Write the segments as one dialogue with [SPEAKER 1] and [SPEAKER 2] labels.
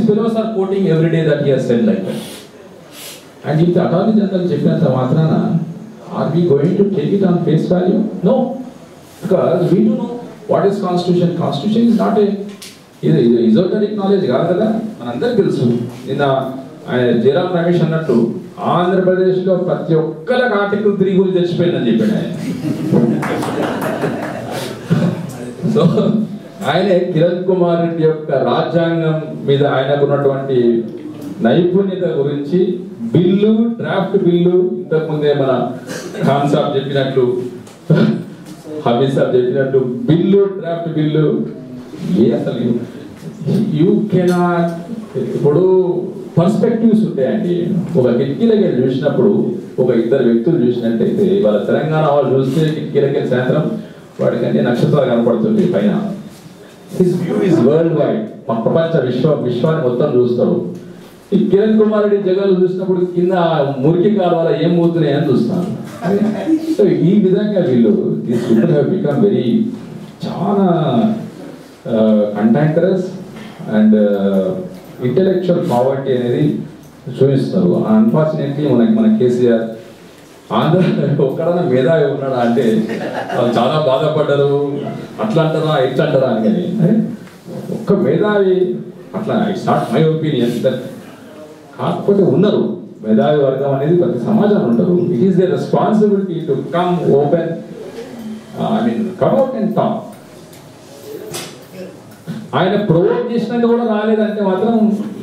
[SPEAKER 1] fellows are quoting every day that he has said like that. And if the Attorney General చెప్పినంత మాత్రాన are we going to take it on face value? No. Because we do know what is constitution. Constitution is not a ఇది ఇజోటరిక్ knowledge కాదు కదా మనందరికి తెలుసు నిన్న ఆయన జయరాం రమేష్ అన్నట్టు ఆంధ్రప్రదేశ్లో ప్రతి ఒక్కరికి ఆర్టికల్ త్రీ గురించి తెచ్చిపోయిందని చెప్పాడు ఆయన సో ఆయనే కిరణ్ కుమార్ రెడ్డి యొక్క రాజ్యాంగం మీద ఆయనకున్నటువంటి నైపుణ్యత గురించి బిల్లు డ్రాఫ్ట్ బిల్లు ఇంతకుముందే మన ఖాన్ సాబ్ చెప్పినట్లు హమీద్ సాబ్ చెప్పినట్టు బిల్లు డ్రాఫ్ట్ బిల్లు ఏ అసలు యూ కెనాట్ ఇప్పుడు పర్స్పెక్టివ్స్ ఉంటాయండి ఒక కిటికీలకి వెళ్ళి చూసినప్పుడు ఒక ఇద్దరు వ్యక్తులు చూసినట్టయితే వాళ్ళ తెలంగాణ వాళ్ళు చూస్తే కిటికీలకి వెళ్ళి సాయంత్రం వాడికంటే నక్షత్రాలు కనపడుతుంది పైన his view is world wide ప్రపంచ విశ్వ విశ్వాన్ని మొత్తం చూస్తాడు ఈ కిరణ్ కుమార్ రెడ్డి జగన్ చూసినప్పుడు కింద మురికి కాలువల ఏం పోతున్నాయి అని చూస్తాను సో ఈ విధంగా వీళ్ళు this people have become very చాలా కంటాక్టరస్ అండ్ ఇంటెలెక్చువల్ పావర్టీ అనేది చూపిస్తారు అన్ఫార్చునేట్లీ మనకి మన కేసీఆర్ ఆంధ్ర ఒక్కడన్నా మేధావి ఉన్నాడా అంటే వాళ్ళు చాలా బాధపడ్డారు అట్లా అంటారా ఇట్లా అంటారా అని కానీ అరే, ఒక్క మేధావి అట్లా it's not my opinion that కాకపోతే ఉన్నారు మేధావి వర్గం అనేది ప్రతి సమాజంలో ఉంటారు it is the responsibility to come open I mean come out and talk ఆయన ప్రొవోక్ చేసినాక కూడా రాలేదంటే మాత్రం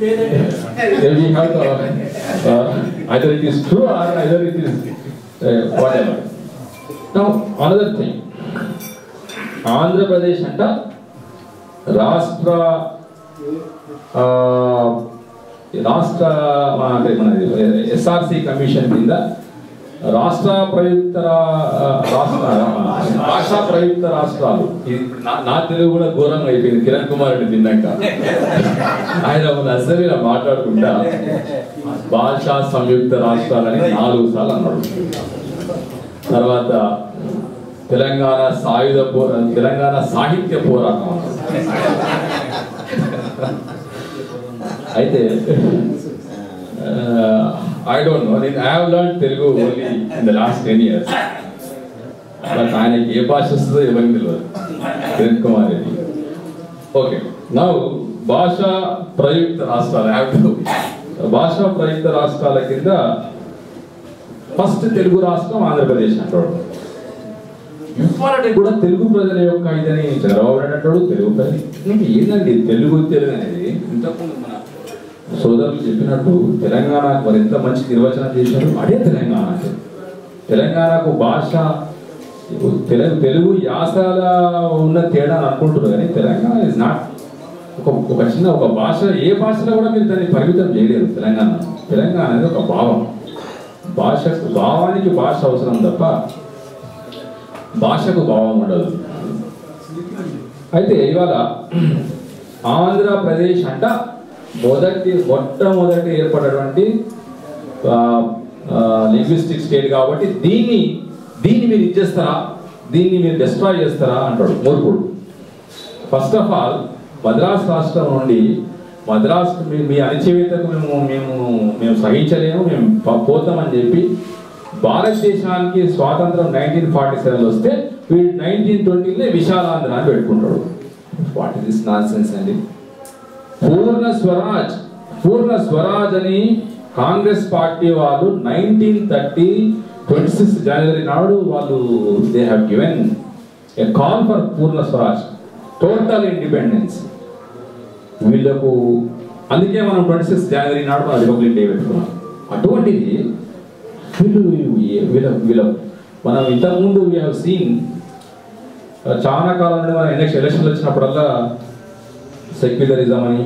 [SPEAKER 1] either it is true or either it is what ever now another thing Andhra Pradesh అంట రాష్ట్ర ఆ, రాష్ట్ర మన- అంటే మన ఎస్ఆర్సి కమిషన్ కింద రాష్ట్ర ప్రయుక్త రా- రాష్ట్ర భాషా ప్రయుక్త రాష్ట్రాలు ఇది నా- నా తెలుగు కూడా ఘోరంగా అయిపోయింది కిరణ్ కుమార్ రెడ్డి తిన్నాక ఆయన మన అసలు మాట్లాడుకుంటా భాషా సంయుక్త రాష్ట్రాలని నాలుగు సార్లు అన్నాడు తర్వాత తెలంగాణ సాయుధ పో తెలంగాణ సాహిత్య పోరాటం అన్నాడు అయితే ఐ డోంట్ నో నేను I have learn Telugu only in the last ten years but ఆయనకి ఏ భాష వస్తుందో ఎవరికి తెలియదు కిరణ్ కుమార్ రెడ్డి ఓకే నౌ భాషా ప్రయుక్త రాష్ట్రాలు హ్యావ్ టు భాషా ప్రయుక్త రాష్ట్రాల కింద ఫస్ట్ తెలుగు రాష్ట్రం ఆంధ్రప్రదేశ్ అంటాడు ఇవ్వాలంటే కూడా తెలుగు ప్రజల యొక్క ఇదని చంద్రబాబు నాయుడు అంటాడు తెలుగు ప్రజలు ఇంకా ఏంటండి తెలుగు తెలుగు అనేది ఇంతకుముందు మన సోదరులు చెప్పినట్టు తెలంగాణకు మరి ఎంత మంచి నిర్వచనం చేశారు అదే తెలంగాణ అంటే తెలంగాణకు భాష తెలుగు తెలుగు యాసల ఉన్న తేడా అని అనుకుంటున్నారు కానీ తెలంగాణ ఇస్ నాట్ ఒక ఒక చిన్న ఒక భాష ఏ భాషలో కూడా మీరు దాన్ని పరిమితం చేయలేరు తెలంగాణ తెలంగాణ అనేది ఒక భావం భాష భావానికి భాష అవసరం తప్ప భాషకు భావం ఉండదు అయితే ఇవాళ ఆంధ్రప్రదేశ్ అంట మొదటి మొట్టమొదటి ఏర్పడినటువంటి లింగ్విస్టిక్ స్టేట్ కాబట్టి దీన్ని దీన్ని మీరు ఇచ్చేస్తారా దీన్ని మీరు డిస్ట్రాయ్ చేస్తారా అంటాడు మూర్ఖుడు ఫస్ట్ ఆఫ్ ఆల్ మద్రాస్ రాష్ట్రం నుండి మద్రాస్ మీ- మీ అణచివేతకు మేము మేము మేము సహించలేము మేము ప- పోతామని చెప్పి భారతదేశానికి స్వాతంత్రం నైన్టీన్ ఫార్టీ సెవెన్ వస్తే వీడు నైన్టీన్ ట్వంటీలో విశాలాంధ్ర అని పెట్టుకుంటాడు what is this nonsense అండి పూర్ణ స్వరాజ్ పూర్ణ స్వరాజ్ అని కాంగ్రెస్ పార్టీ వాళ్ళు నైన్టీన్ థర్టీ ట్వంటీ సిక్స్ జనవరి నాడు వాళ్ళు they have given a call for Purna Swaraj total independence వీళ్ళకు అందుకే మనం ట్వంటీ సిక్స్ జనవరి నాడు మన రిపబ్లిక్ డే పెట్టుకున్నాం అటువంటిది వీళ్ళు వీళ్ళ వీళ్ళ మనం ఇంతకుముందు వీ హ్యావ్ సీన్ చాలా కాలం నుండి మన ఎలక్షన్ ఎలక్షన్లు వచ్చినప్పుడల్లా సెక్యులరిజం అని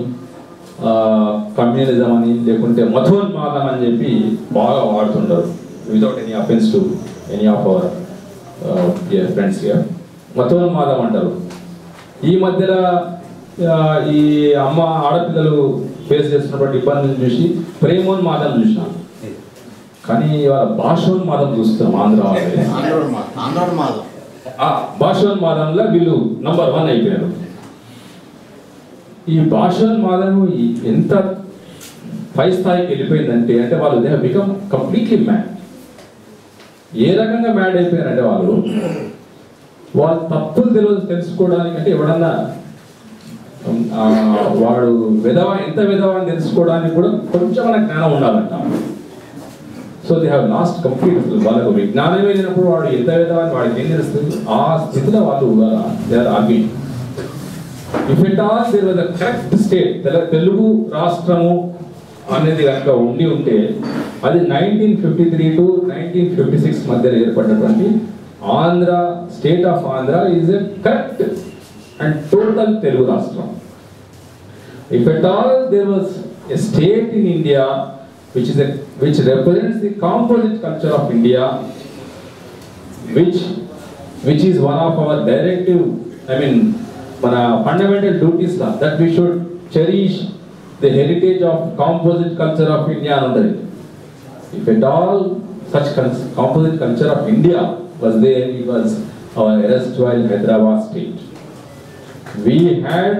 [SPEAKER 1] కమ్యూనలిజం అని లేకుంటే మతోన్మాదం అని చెప్పి బాగా వాడుతుంటారు without any offence to any of our friends here మతోన్మాదం అంటారు ఈ మధ్యలో ఆ, ఈ అమ్మ ఆడపిల్లలు ఫేస్ చేస్తున్నటువంటి ఇబ్బందులు చూసి ప్రేమోన్మాదం చూసినాం కానీ ఇవాళ భాషోన్మాదం చూస్తున్నాం ఆంధ్ర వాళ్ళే
[SPEAKER 2] ఆంధ్రోడ్ మా ఆంధ్రోడ్ మాధవ్
[SPEAKER 1] ఆ భాషోన్మాదంలో వీళ్ళు నంబర్ వన్ అయిపోయారు ఈ భాషోన్మాదం ఈ- ఎంత పై స్థాయికి వెళ్ళిపోయిందంటే అంటే వాళ్ళు దే బికమ్ కంప్లీట్లీ మ్యాడ్ ఏ రకంగా మ్యాడ్ అయిపోయారంటే వాళ్ళు వాళ్ళ తప్పులు తెలియదు తెలుసుకోవడానికి అంటే ఎవడన్నా ఆ, వాడు విధవ ఎంత విధవ అని తెలుసుకోవడానికి కూడా కొంచెం మన జ్ఞానం ఉండాలంట so they have lost complete వాళ్ళకు విజ్ఞానం వెళ్ళినప్పుడు వాడు ఎంత విధవ అని వాడికి ఏం తెలుస్తుంది ఆ స్థితిలో వాళ్ళు they are arguing if it all there was a correct state Telugu రాష్ట్రము అనేది కనుక ఉండి ఉంటే అది nineteen fifty three to nineteen fifty six మధ్య ఏర్పడినటువంటి Andhra state of Andhra is a correct and total Telugu రాష్ట్రం if at all there was a state in India which is which represents the composite culture of India which which is one of our directive i mean మన fundamental duties లా that we should cherish the heritage of composite culture of India అని ఉంటుంది if at all such composite culture of India was there it was our erstwhile Hyderabad state we had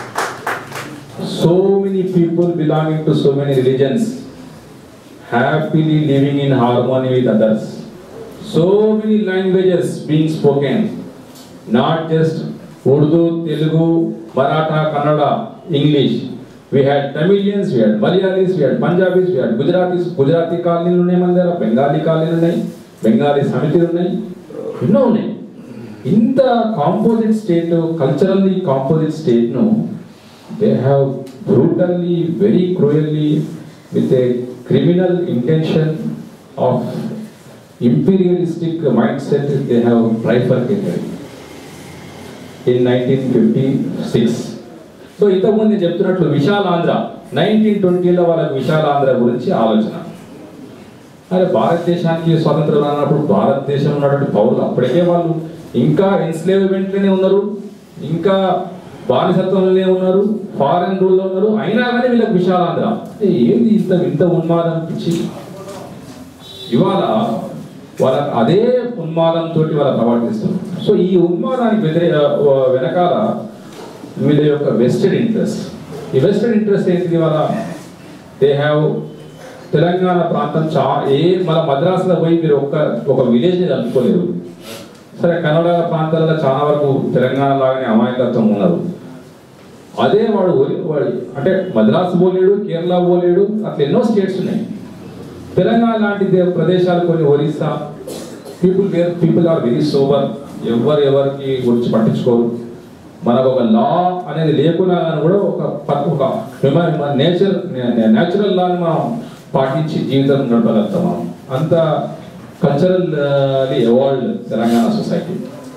[SPEAKER 1] so many people belonging to so many religions happily living in harmony with others. So many languages being spoken, not just Urdu, Telugu, Maratha, Kannada, English. We had Tamilians, we had Malayalis, we had Punjabis, we had Gujaratis, Gujarati కాలనీలు ఉన్నాయి మన దగ్గర బెంగాలీ కాలనీలు ఉన్నాయి బెంగాలీ సమితిలు ఉన్నాయి ఎన్నో ఉన్నాయి ఇంత కాంపోజిట్ స్టేట్ కల్చరల్లీ కాంపోజిట్ స్టేట్ను they have brutally, very cruelly, with a criminal intention of imperialistic mindset, they have bifurcated in 1956. So ఇంతకుముందు నేను చెప్తున్నట్లు విశాలాంధ్ర నైన్టీన్ ట్వంటీలో వాళ్ళకి విశాలాంధ్ర గురించి ఆలోచన అరే భారతదేశానికి స్వతంత్రం రానప్పుడు భారతదేశం ఉన్నటువంటి పౌరులు అప్పటికే వాళ్ళు ఇంకా ఎన్స్లేవ్మెంట్లోనే ఉన్నారు ఇంకా బానిసత్వంలోనే ఉన్నారు ఫారెన్ రూల్లో ఉన్నారు అయినా కానీ వీళ్ళకి విశాలాంధ్ర ఏ, ఏంది ఇంత ఇంత ఉన్మాదం పిచ్చి ఇవాళ వాళ్ళ అదే ఉన్మాదంతో వాళ్ళ ప్రవర్తిస్తున్నారు సో ఈ ఉన్మాదానికి వ్యతిరేక వెనకాల వీళ్ళ యొక్క వెస్టెడ్ ఇంట్రెస్ట్ ఈ వెస్టెడ్ ఇంట్రెస్ట్ ఏంటిది వాళ్ళ దే హ్యావ్ తెలంగాణ ప్రాంతం చా ఏ మన మద్రాసులో పోయి మీరు ఒక్క ఒక విలేజ్ని కలుపుకోలేరు సరే కన్నడ ప్రాంతాలలో చాలా వరకు తెలంగాణ లాగానే అమాయకత్వం ఉన్నారు అదే వాడు ఒరి- వాడు అంటే మద్రాసు పోలేడు కేరళ పోలేడు అట్లా ఎన్నో స్టేట్స్ ఉన్నాయి తెలంగాణ లాంటి దే- ప్రదేశాలు కొన్ని Orissa people where people are very sober ఎవరు ఎవరికి గురించి పట్టించుకోరు మనకు ఒక లా అనేది లేకున్నా కానీ కూడా ఒక ప- ఒక నేచర్ నేచురల్ లాని మనం పాటించి జీవితం గడపగలుగుతాం మనం అంత కల్చరల్ ఎవాల్డ్ తెలంగాణ సొసైటీ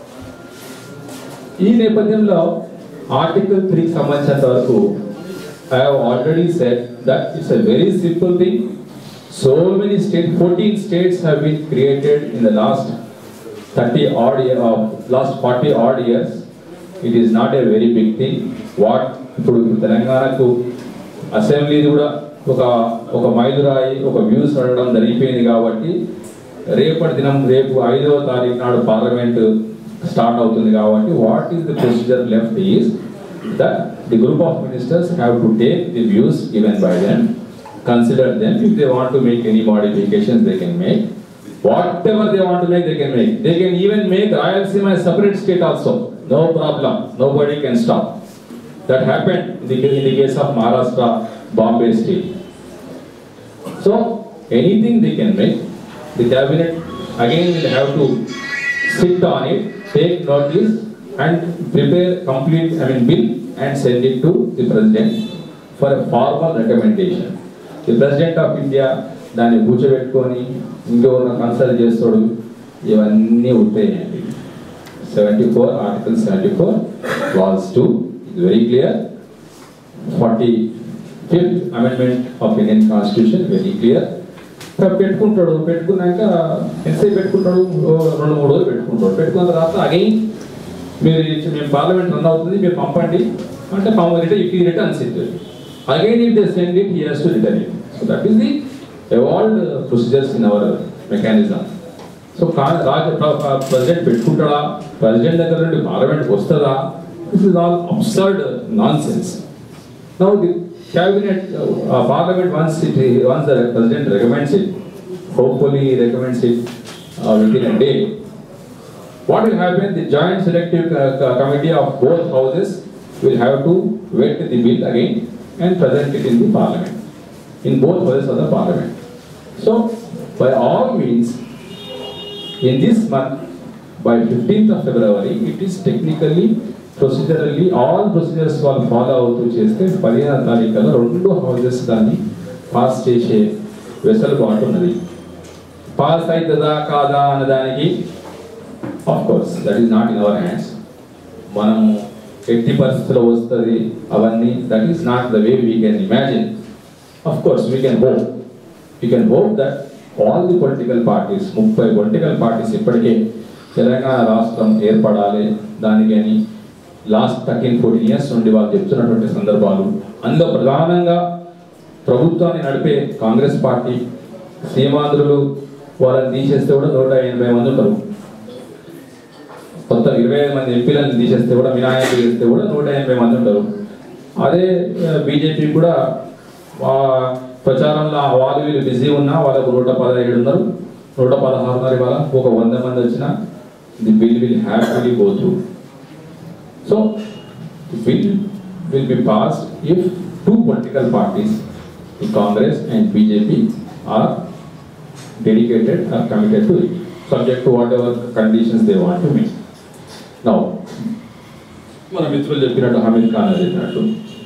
[SPEAKER 1] ఈ నేపథ్యంలో ఆర్టికల్ త్రీకి సంబంధించినంత వరకు I have already said that it's a very simple thing so many state fourteen states have been created in the last thirty odd year last forty odd years it is not a very big thing what ఇప్పుడు తెలంగాణకు assembly కూడా ఒక ఒక మైలురాయి ఒక views అడగడం జరిగిపోయింది కాబట్టి రేపటి దినం రేపు ఐదవ తారీఖు నాడు పార్లమెంట్ స్టార్ట్ అవుతుంది కాబట్టి what is the procedure left is that the group of ministers have to take the views given by them consider them if they want to make any modifications they can make whatever they want to make, they can make. They can even make Rayalaseema a separate state also. No problem. Nobody can stop. That happened in the, in the case of Maharashtra, Bombay state. So anything they can make. The cabinet again will have to sit on it, take notice, and prepare complete, I mean, bill and send it to the president for a formal recommendation. The president of India దాన్ని కూర్చోబెట్టుకొని ఇంకెవరిన consult చేస్తాడు ఇవన్నీ ఉంటాయండి seventy four article seventy four clause two ఇది very clear forty fifth amendment of Indian constitution very clear పెట్టుకుంటాడు పెట్టుకున్నాక ఎంతసేపు పెట్టుకుంటాడు ఓ రెండు మూడు రోజులు పెట్టుకుంటాడు పెట్టుకున్న తర్వాత అగైన్ మీరు ఇచ్చి- మేము పార్లమెంట్ రన్ అవుతుంది మీరు పంపండి అంటే పంప return if returns it again if they send it he has to return it so that is the evolved procedures in our mechanism so కా రాజ ప్రెసిడెంట్ పెట్టుకుంటాడా ప్రెసిడెంట్ దగ్గర నుండి పార్లమెంట్కి వస్తుందా this is all absurd nonsense Now the cabinet, uh, uh, parliament once it, once the president recommends it, hopefully he recommends it uh, within a day. What will happen? The joint selective uh, co- committee of both houses will have to vet the bill again and present it in the parliament, in both houses of the parliament. So, by all means, in this month, by 15th of February, it is technically, procedurally, all procedures వాళ్ళు follow అవుతూ చేస్తే పదిహేను తారీఖులో రెండు houses దాన్ని pass చేసే వెసలుబాటు ఉన్నది pass అవుతుందా కాదా అన్నదానికి of course that is not in our hands మనం ఎట్టి పరిస్థితుల్లో వస్తుంది అవన్నీ that is not the way we can imagine of course we can hope we can hope that all the political parties ముప్పై పొలిటికల్ పార్టీస్ ఇప్పటికే తెలంగాణ రాష్ట్రం ఏర్పడాలి దానికని లాస్ట్ థర్టీన్ ఫోర్టీన్ ఇయర్స్ నుండి వాళ్ళు చెప్తున్నటువంటి సందర్భాలు అందులో ప్రధానంగా ప్రభుత్వాన్ని నడిపే కాంగ్రెస్ పార్టీ సీమాంధ్రులు వాళ్ళని తీసేస్తే కూడా నూట ఎనభై మంది ఉంటారు కొత్త ఇరవై ఐదు మంది ఎంపీలను తీసేస్తే కూడా వినాయకులు చేస్తే కూడా నూట ఎనభై మంది ఉంటారు అదే బీజేపీ కూడా ఆ ప్రచారంలో వాళ్ళు వీళ్ళు బిజీ ఉన్నా వాళ్ళకు నూట పదహేడు ఉన్నారు నూట పదహారు ఉన్నారు ఇవాళ ఒక వంద మంది వచ్చినా the bill will happily go through so bill will be pass if two political parties the Congress and BJP are dedicated or committed to it, subject to whatever conditions they want to meet. Now, మన మిత్రులు చెప్పినట్టు హమీద్ ఖాన్ గారు చెప్పినట్టు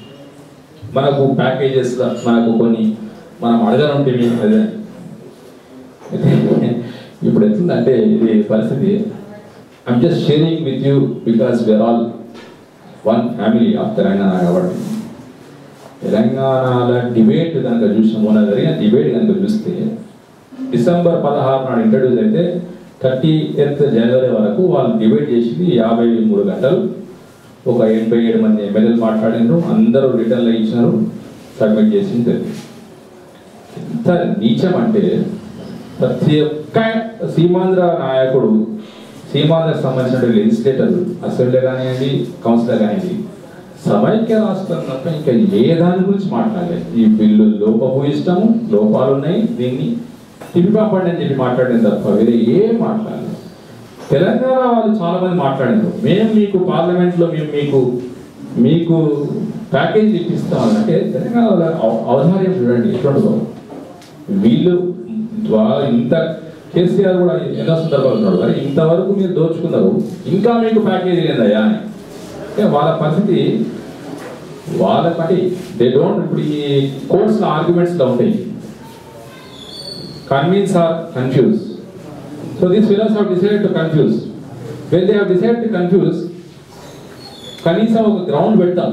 [SPEAKER 1] మనకు packages మనకు కొన్ని మనం అడగనుంటే అదే అయితే ఇప్పుడు ఎట్లుందంటే ఇది పరిస్థితి I'm just sharing with you because where all one family of Telangana కాబట్టి తెలంగాణలో డిబేట్ కనుక చూసిన మొన్న జరిగిన డిబేట్ కనుక చూస్తే డిసెంబర్ పదహారు నాడు ఇంట్రడ్యూస్ అయితే థర్టీ ఎయిత్ జనవరి వరకు వాళ్ళు డిబేట్ చేసింది యాభై మూడు గంటలు ఒక ఎనభై ఏడు మంది ఎమ్మెల్యేలు మాట్లాడినారు అందరూ రిటర్న్లు ఇచ్చినారు సబ్మిట్ చేసింది ఎంత నీచం అంటే ప్రతి ఒక్క సీమాంధ్ర నాయకుడు సీమాంధ్రకు సంబంధించిన లెజిస్లేటర్ అసెంబ్లీ కానివ్వండి కౌన్సిలర్ కానివ్వండి సమైక్య రాష్ట్రం తప్ప ఇంకా ఏ దాని గురించి మాట్లాడలేదు ఈ బిల్లు లోపభూయిష్టము లోపాలు ఉన్నాయి దీన్ని తిప్పిపంపండి అని చెప్పి మాట్లాడిన తప్ప వేరే ఏం మాట్లాడలేదు తెలంగాణ వాళ్ళు చాలా మంది మాట్లాడారు మేము మీకు పార్లమెంట్లో మేము మీకు మీకు ప్యాకేజ్ ఇప్పిస్తాం అంటే తెలంగాణ వాళ్ళ అవ- అవధార్యం చూడండి ఎట్లుంటుందో వీళ్ళు వా- ఇంత కేసీఆర్ కూడా ఎన్నో సందర్భాలు ఉన్నాడు మరి ఇంతవరకు మీరు దోచుకున్నారు ఇంకా మీకు ప్యాకేజీ లేదయ్యా అని అంటే వాళ్ళ పరిస్థితి వాళ్ళ పని దే డోంట్ ఇప్పుడు ఈ కోర్ట్స్ ఆర్గ్యుమెంట్స్ లో ఉంటాయి convince or confuse so these fellows have decided to confuse when they have decide to confuse కనీసం ఒక గ్రౌండ్ పెడతాం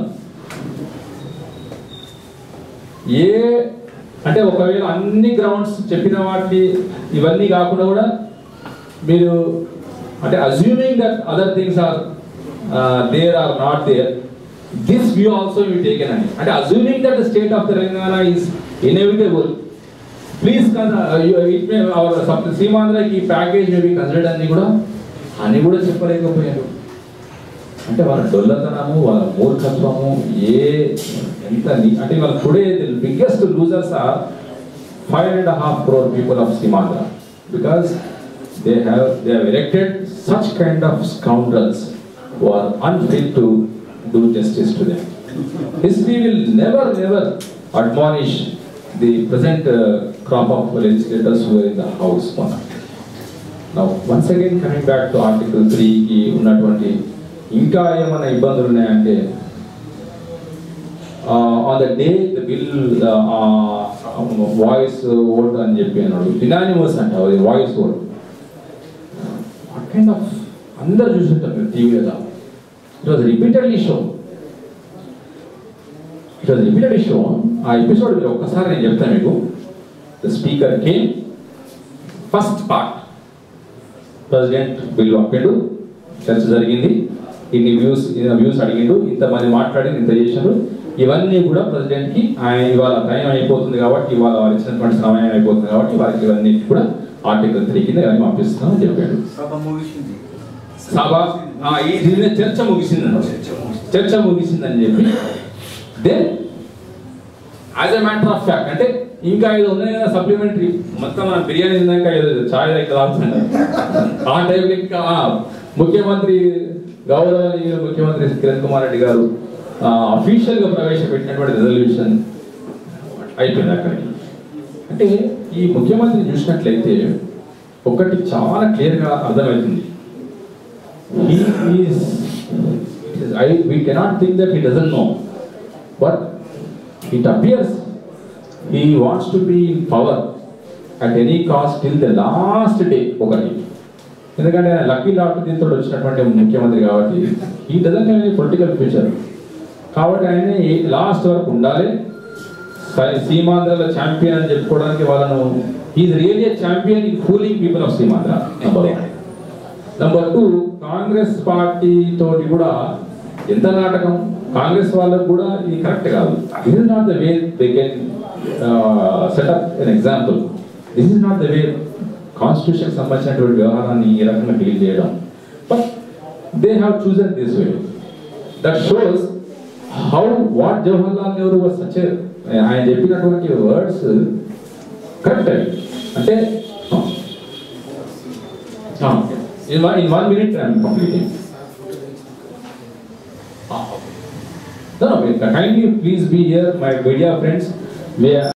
[SPEAKER 1] ఏ అంటే ఒకవేళ అన్ని గ్రౌండ్స్ చెప్పిన వాటిని ఇవన్నీ కాకుండా కూడా మీరు అంటే assuming that other things are there are not there this view also you taken అని అంటే assuming that the state of Telangana is inevitable please it may our సీమాంధ్రకి ప్యాకేజ్ మేబీ కన్సిడర్డ్ అని కూడా అని కూడా చెప్పలేకపోయారు అంటే వాళ్ళ డొల్లతనము వాళ్ళ మూర్ఖత్వము ఏ ఎంత ని- అంటే వాళ్ళ today biggest losers are five and half crore people of Seemandhra because they have they have elected such kind of scoundrels who are unfit to do justice to them. History will never, never admonish the present uh, crop of legislators who are in the House. Now, once again coming back to Article 3 కి ఉన్నటువంటి ఇంకా ఏమైనా ఇబ్బందులు ఉన్నాయంటే on the day the bill voice vote అని చెప్పి అన్నాడు unanimous అంట అది voice vote what kind of అందరు చూసుంటారు మీరు టీవీలో it was repeatedly show it was repeatedly show ఆ ఎపిసోడ్ మీరు ఒక్కసారి నేను చెప్తాను మీకు the speaker came first part president bill పంపిండు చర్చ జరిగింది ఇన్ని వ్యూస్ వ్యూస్ అడిగిండు ఇంతమంది మాట్లాడి ఇంత చేశారు ఇవన్నీ కూడా ప్రెసిడెంట్ కి ఆయన ఇవాళ టైం అయిపోతుంది కాబట్టి ఇవాళ వారు ఇచ్చినటువంటి సమయం అయిపోతుంది కాబట్టి వారికి ఇవన్నీ కూడా ఆర్టికల్ త్రీ కింద ఇవన్నీ పంపిస్తున్నామని చెప్పాడు
[SPEAKER 2] సభ ముగిసింది
[SPEAKER 1] సభ ఆ, ఈ దీని చర్చ ముగిసింది
[SPEAKER 2] చర్చ ముగిసింది.
[SPEAKER 1] చర్చ ముగిసిందని చెప్పి then as a matter of fact అంటే ఇంకా ఐదు ఉన్నాయి కదా సప్లిమెంటరీ మొత్తం మనం బిర్యానీ తిన్నాక ఏదో చాయ్ దగ్గర తాగుతున్నాం ఆ టైం ఇంకా ఆ, ముఖ్యమంత్రి గౌరవనీయులు ముఖ్యమంత్రి కిరణ్ కుమార్ రెడ్డి గారు అఫీషియల్ గా ప్రవేశపెట్టినటువంటి రెజల్యూషన్ అయిపోయింది అక్కడికి అంటే ఈ ముఖ్యమంత్రి చూసినట్లయితే ఒకటి చాలా క్లియర్ గా అర్థమవుతుంది he is I we cannot think that he doesn't know but it appears he wants to be in power at any cost till the last day ఒకటి ఎందుకంటే ఆయన లక్కీ లాట్ దీంతో వచ్చినటువంటి ముఖ్యమంత్రి కాబట్టి ఈ డజన్ పొలిటికల్ ఫ్యూచర్ కాబట్టి ఆయన లాస్ట్ వరకు ఉండాలి స- సీమాంధ్రలో ఛాంపియన్ అని చెప్పుకోవడానికి వాళ్ళను is really champion in cooling people of Seemandhra number one number two Congress party తోటి కూడా ఎంత నాటకం కాంగ్రెస్ వాళ్ళకు కూడా ఇది కరెక్ట్ కాదు this is not the way they can set up an example this is not the way constitution సంబంధించినటువంటి వ్యవహారాన్ని ఈ రకంగా డీల్ చేయడం but they have chosen this way that shows how what Jawahar Lal Nehru was such ఆయన చెప్పినటువంటి వర్డ్స్ కరెక్ట్ అంటే in one, in one minute I am completing. Ah, okay. No, no, wait, kindly please be here, my media friends. May I